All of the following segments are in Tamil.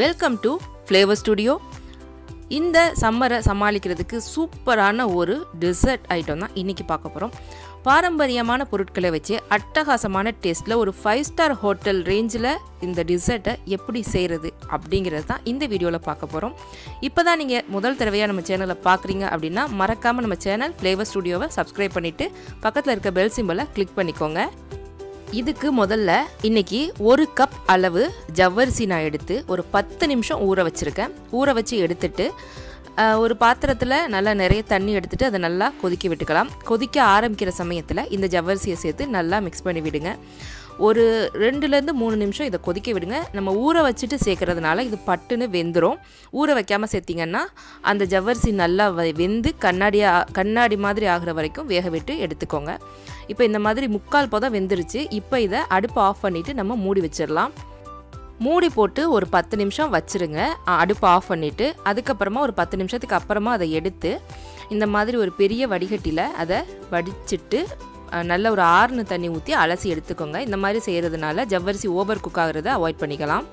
வெல்கம் டு ஃப்ளேவர் ஸ்டுடியோ இந்த சம்மரை சமாளிக்கிறதுக்கு சூப்பரான ஒரு டெசர்ட் ஐட்டம் தான் இன்றைக்கி பார்க்க போகிறோம் பாரம்பரியமான பொருட்களை வச்சு அட்டகாசமான டேஸ்ட்டில் ஒரு ஃபைவ் ஸ்டார் ஹோட்டல் ரேஞ்சில் இந்த டிசர்ட்டை எப்படி செய்கிறது அப்படிங்கிறது தான் இந்த வீடியோவில் பார்க்க போகிறோம் இப்போ தான் நீங்கள் முதல் தடவையாக நம்ம சேனலை பார்க்குறீங்க அப்படின்னா மறக்காமல் நம்ம சேனல் ஃப்ளேவர் ஸ்டுடியோவை சப்ஸ்கிரைப் பண்ணிவிட்டு பக்கத்தில் இருக்க பெல் சிம்பிளை கிளிக் பண்ணிக்கோங்க இதுக்கு முதல்ல இன்னைக்கு ஒரு கப் அளவு ஜவ்வரிசி நான் எடுத்து ஒரு பத்து நிமிஷம் ஊற வச்சுருக்கேன் ஊற வச்சு எடுத்துட்டு அஹ், ஒரு பாத்திரத்தில் நல்லா நிறைய தண்ணி எடுத்துட்டு அதை நல்லா கொதிக்க விட்டுக்கலாம் கொதிக்க ஆரம்பிக்கிற சமயத்தில் இந்த ஜவ்வரிசியை சேர்த்து நல்லா மிக்ஸ் பண்ணி விடுங்க ஒரு ரெண்டுலேருந்து மூணு நிமிஷம் இதை கொதிக்க விடுங்க நம்ம ஊற வச்சுட்டு சேர்க்கறதுனால இது பட்டுன்னு வெந்துடும் ஊற வைக்காமல் சேர்த்திங்கன்னா அந்த ஜவ்வரிசி நல்லா வ- வெந்து கண்ணாடியாக கண்ணாடி மாதிரி ஆகிற வரைக்கும் வேக விட்டு எடுத்துக்கோங்க இப்போ இந்த மாதிரி முக்கால் பதம் வெந்துருச்சு இப்போ இதை அடுப்பை ஆஃப் பண்ணிவிட்டு நம்ம மூடி வச்சிடலாம் மூடி போட்டு ஒரு பத்து நிமிஷம் வச்சுருங்க அ, அடுப்பை ஆஃப் பண்ணிவிட்டு அதுக்கப்புறமா ஒரு பத்து நிமிஷத்துக்கு அப்புறமா அதை எடுத்து இந்த மாதிரி ஒரு பெரிய வடிகட்டியில் அதை வடிச்சிட்டு அ, நல்ல ஒரு ஆறுனு தண்ணி ஊற்றி அலசி எடுத்துக்கோங்க இந்த மாதிரி செய்கிறதுனால ஜவ்வரிசி ஓவர் குக் ஆகிறத அவாய்ட் பண்ணிக்கலாம்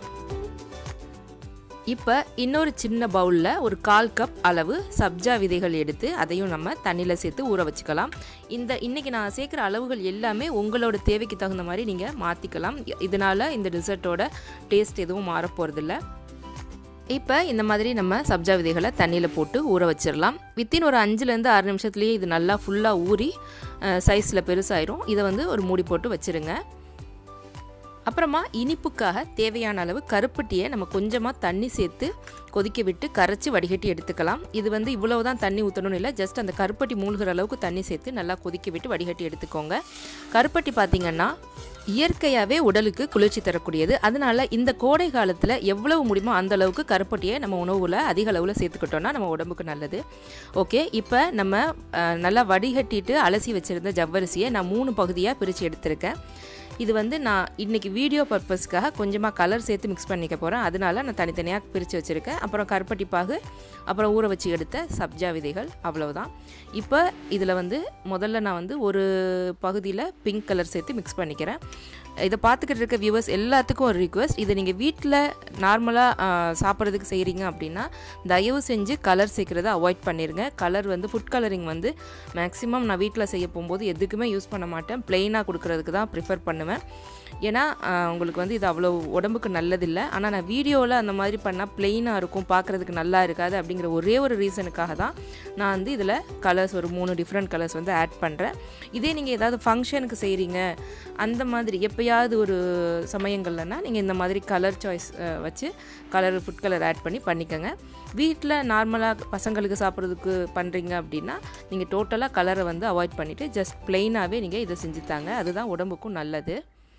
இப்போ இன்னொரு சின்ன பவுலில் ஒரு கால் கப் அளவு சப்ஜா விதைகள் எடுத்து அதையும் நம்ம தண்ணியில் சேர்த்து ஊற வச்சுக்கலாம் இந்த இன்றைக்கி நான் சேர்க்குற அளவுகள் எல்லாமே உங்களோட தேவைக்கு தகுந்த மாதிரி நீங்கள் மாற்றிக்கலாம் இதனால் இந்த டிசர்ட்டோட டேஸ்ட் எதுவும் மாறப்போகிறதில்ல இப்போ இந்த மாதிரி நம்ம சப்ஜா விதைகளை தண்ணியில் போட்டு ஊற வச்சிடலாம் வித்தின் ஒரு அஞ்சுலேருந்து ஆறு நிமிஷத்துலேயே இது நல்லா ஃபுல்லாக ஊறி சைஸில் பெருசாயிரும் இதை வந்து ஒரு மூடி போட்டு வச்சுருங்க அப்புறமா இனிப்புக்காக தேவையான அளவு கருப்பட்டியை நம்ம கொஞ்சமாக தண்ணி சேர்த்து கொதிக்க விட்டு கரைச்சி வடிகட்டி எடுத்துக்கலாம் இது வந்து இவ்வளவு தான் தண்ணி ஊற்றணும்னு இல்லை ஜஸ்ட் அந்த கருப்பட்டி மூழ்கிற அளவுக்கு தண்ணி சேர்த்து நல்லா கொதிக்க விட்டு வடிகட்டி எடுத்துக்கோங்க கருப்பட்டி பார்த்திங்கன்னா இயற்கையாகவே உடலுக்கு குளிர்ச்சி தரக்கூடியது அதனால இந்த கோடை காலத்தில் எவ்வளவு முடியுமோ அந்த அளவுக்கு கருப்பட்டியை நம்ம உணவில் அதிக அளவில் சேர்த்துக்கிட்டோம்னா நம்ம உடம்புக்கு நல்லது ஓகே இப்போ நம்ம அஹ், நல்லா வடிகட்டிட்டு அலசி வச்சுருந்த ஜவ்வரிசியை நான் மூணு பகுதியாக பிரித்து எடுத்திருக்கேன் இது வந்து நான் இன்றைக்கி வீடியோ பர்பஸ்க்காக கொஞ்சமாக கலர் சேர்த்து மிக்ஸ் பண்ணிக்க போகிறேன் அதனால நான் தனித்தனியாக பிரித்து வச்சுருக்கேன் அப்புறம் கருப்பட்டி பாகு அப்புறம் ஊற வச்சு எடுத்த சப்ஜா விதைகள் அவ்வளவுதான் இப்போ இதில் வந்து முதல்ல நான் வந்து ஒரு பகுதியில் பிங்க் கலர் சேர்த்து மிக்ஸ் பண்ணிக்கிறேன் இதை பார்த்துக்கிட்டு இருக்க வியூவர்ஸ் எல்லாத்துக்கும் ஒரு ரிக்வெஸ்ட் இதை நீங்கள் வீட்டில் நார்மலாக சாப்பிட்றதுக்கு செய்கிறீங்க அப்படின்னா தயவு செஞ்சு கலர் சேர்க்குறத அவாய்ட் பண்ணிடுங்க கலர் வந்து ஃபுட் கலரிங் வந்து மேக்ஸிமம் நான் வீட்டில் செய்ய போகும்போது எதுக்குமே யூஸ் பண்ண மாட்டேன் ப்ளெயினாக கொடுக்கறதுக்கு தான் ப்ரிஃபர் பண்ணுவேன் ஏன்னா ஆஹ், உங்களுக்கு வந்து இது அவ்வளோ உடம்புக்கு நல்லதில்லை ஆனால் நான் வீடியோவில் அந்த மாதிரி பண்ணால் ப்ளெயினாக இருக்கும் பார்க்குறதுக்கு நல்லா இருக்காது அப்படிங்கிற ஒரே ஒரு ரீசனுக்காக தான் நான் வந்து இதில் கலர்ஸ் ஒரு மூணு டிஃப்ரெண்ட் கலர்ஸ் வந்து ஆட் பண்ணுறேன் இதே நீங்கள் ஏதாவது ஃபங்க்ஷனுக்கு செய்கிறீங்க அந்த மாதிரி எப்பயாவது ஒரு சமயங்கள்லனா நீங்கள் இந்த மாதிரி கலர் சாய்ஸ் வச்சு கலர் ஃபுட் கலர் ஆட் பண்ணி பண்ணிக்கோங்க வீட்டில் நார்மலாக பசங்களுக்கு சாப்பிட்றதுக்கு பண்ணுறீங்க அப்படின்னா நீங்கள் டோட்டலாக கலரை வந்து அவாய்ட் பண்ணிவிட்டு ஜஸ்ட் ப்ளெயினாகவே நீங்கள் இதை செஞ்சுத்தாங்க அதுதான் உடம்புக்கும் நல்லது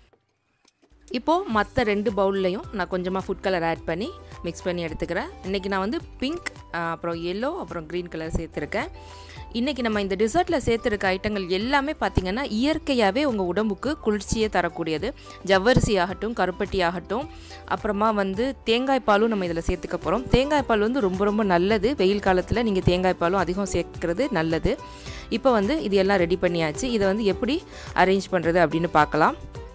இப்போது மற்ற ரெண்டு பவுல்லையும் நான் கொஞ்சமாக ஃபுட் கலர் ஆட் பண்ணி மிக்ஸ் பண்ணி எடுத்துக்கிறேன் இன்றைக்கி நான் வந்து பிங்க் அப்புறம் எல்லோ அப்புறம் க்ரீன் கலர் சேர்த்துருக்கேன் இன்றைக்கி நம்ம இந்த டிசர்ட்டில் சேர்த்துருக்க ஐட்டங்கள் எல்லாமே பார்த்திங்கன்னா இயற்கையாகவே உங்கள் உடம்புக்கு குளிர்ச்சியை தரக்கூடியது ஜவ்வரிசி ஆகட்டும் கருப்பட்டி ஆகட்டும் அப்புறமா வந்து தேங்காய் பாலும் நம்ம இதில் சேர்த்துக்க போகிறோம் தேங்காய் பால் வந்து ரொம்ப ரொம்ப நல்லது வெயில் காலத்தில் நீங்கள் தேங்காய் பாலும் அதிகம் சேர்க்குறது நல்லது இப்போ வந்து இது எல்லாம் ரெடி பண்ணியாச்சு இதை வந்து எப்படி அரேஞ்ச் பண்ணுறது அப்படின்னு பார்க்கலாம்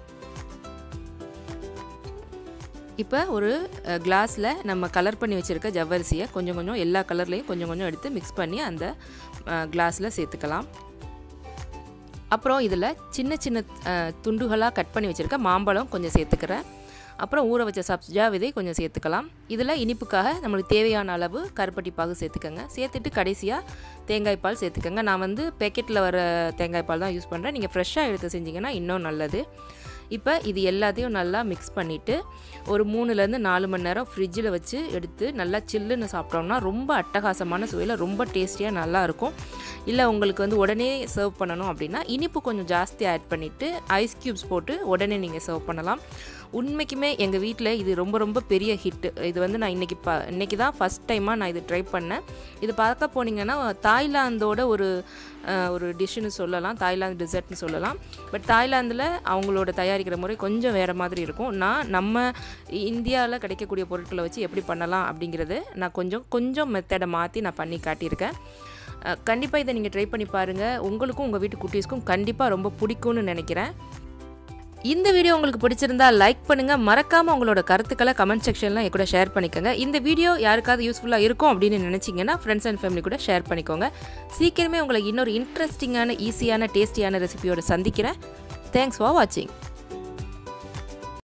இப்போ ஒரு கிளாஸில் நம்ம கலர் பண்ணி வச்சுருக்க ஜவ்வரிசியை கொஞ்சம் கொஞ்சம் எல்லா கலர்லேயும் கொஞ்சம் கொஞ்சம் எடுத்து மிக்ஸ் பண்ணி அந்த கிளாஸில் சேர்த்துக்கலாம் அப்புறம் இதில் சின்ன சின்ன துண்டுகளாக கட் பண்ணி வச்சுருக்க மாம்பழம் கொஞ்சம் சேர்த்துக்கிறேன் அப்புறம் ஊற வச்ச சப்ஜா விதை கொஞ்சம் சேர்த்துக்கலாம் இதில் இனிப்புக்காக நம்மளுக்கு தேவையான அளவு கருப்பட்டி பாகு சேர்த்துக்கோங்க சேர்த்துட்டு கடைசியாக தேங்காய் பால் சேர்த்துக்கோங்க நான் வந்து பேக்கெட்டில் வர தேங்காய் பால் தான் யூஸ் பண்ணுறேன் நீங்கள் ஃப்ரெஷ்ஷாக எடுத்து செஞ்சீங்கன்னா இன்னும் நல்லது இப்போ இது எல்லாத்தையும் நல்லா மிக்ஸ் பண்ணிவிட்டு ஒரு மூணுலேருந்து நாலு மணி நேரம் ஃப்ரிட்ஜில் வச்சு எடுத்து நல்லா சில்லுன்னு சாப்பிட்டோம்னா ரொம்ப அட்டகாசமான சுவையில் ரொம்ப டேஸ்டியாக நல்லா இருக்கும் இல்லை உங்களுக்கு வந்து உடனே சர்வ் பண்ணணும் அப்படின்னா இனிப்பு கொஞ்சம் ஜாஸ்தி ஆட் பண்ணிவிட்டு ஐஸ் க்யூப்ஸ் போட்டு உடனே நீங்கள் சர்வ் பண்ணலாம் உண்மைக்குமே எங்கள் வீட்டில் இது ரொம்ப ரொம்ப பெரிய ஹிட்டு இது வந்து நான் இன்றைக்கி ப இன்றைக்கி தான் ஃபஸ்ட் டைமாக நான் இது ட்ரை பண்ணேன் இது பார்க்க போனீங்கன்னா தாய்லாந்தோட ஒரு அஹ், ஒரு டிஷ்ஷுன்னு சொல்லலாம் தாய்லாந்து டிசர்ட்னு சொல்லலாம் பட் தாய்லாந்தில் அவங்களோட தயாரிக்கிற முறை கொஞ்சம் வேறு மாதிரி இருக்கும் நான் நம்ம இந்தியாவில் கிடைக்கக்கூடிய பொருட்களை வச்சு எப்படி பண்ணலாம் அப்படிங்கிறது நான் கொஞ்சம் கொஞ்சம் மெத்தடை மாற்றி நான் பண்ணி காட்டியிருக்கேன் கண்டிப்பாக இதை நீங்கள் ட்ரை பண்ணி பாருங்கள் உங்களுக்கும் உங்கள் வீட்டு குட்டீஸ்க்கும் கண்டிப்பாக ரொம்ப பிடிக்கும்னு நினைக்கிறேன் இந்த வீடியோ உங்களுக்கு பிடிச்சிருந்தா லைக் பண்ணுங்கள் மறக்காமல் உங்களோட கருத்துக்களை கமெண்ட் செக்ஷனில் என் கூட ஷேர் பண்ணிக்கோங்க இந்த வீடியோ யாருக்காவது யூஸ்ஃபுல்லாக இருக்கும் அப்படின்னு நினச்சிங்கன்னா ஃப்ரெண்ட்ஸ் அண்ட் ஃபேமிலி கூட ஷேர் பண்ணிக்கோங்க சீக்கிரமே உங்களை இன்னொரு இன்ட்ரெஸ்டிங்கான ஈஸியான டேஸ்டியான ரெசிபியோட சந்திக்கிறேன் தேங்க்ஸ் ஃபார் வாட்சிங்